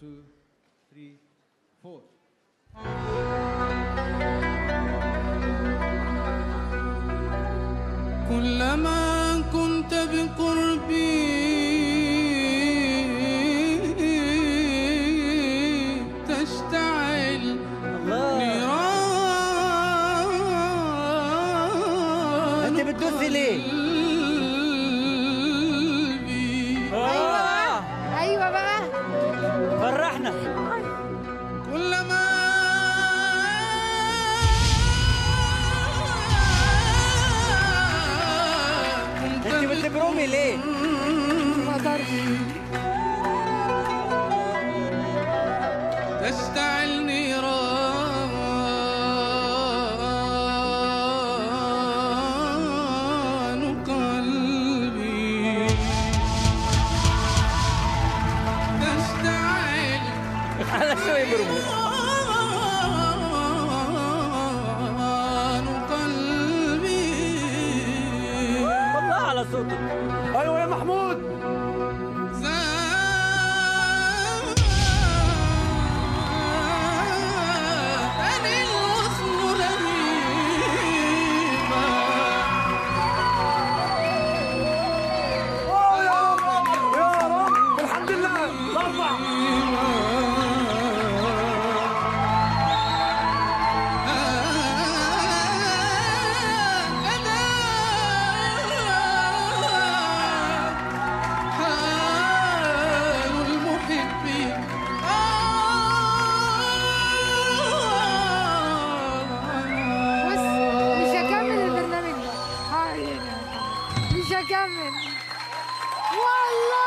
two, three, four. كلما كنت بقربي تشتعل نيران انت بتدوسي ليه؟ قلبي آه. ايوه بقى فرحنا كلما كنت انت بتبرمي ليه؟ ما اقدرش تشتعل نيران قلبي تشتعل على شو يبرموا؟ نيران قلبي والله على صوتك ايوه يا محمود زادني الوصل لهيبا يا رب الحمد لله ارفع حال المحب بص مش هكمل البرنامج ده حقيقي. مش هكمل والله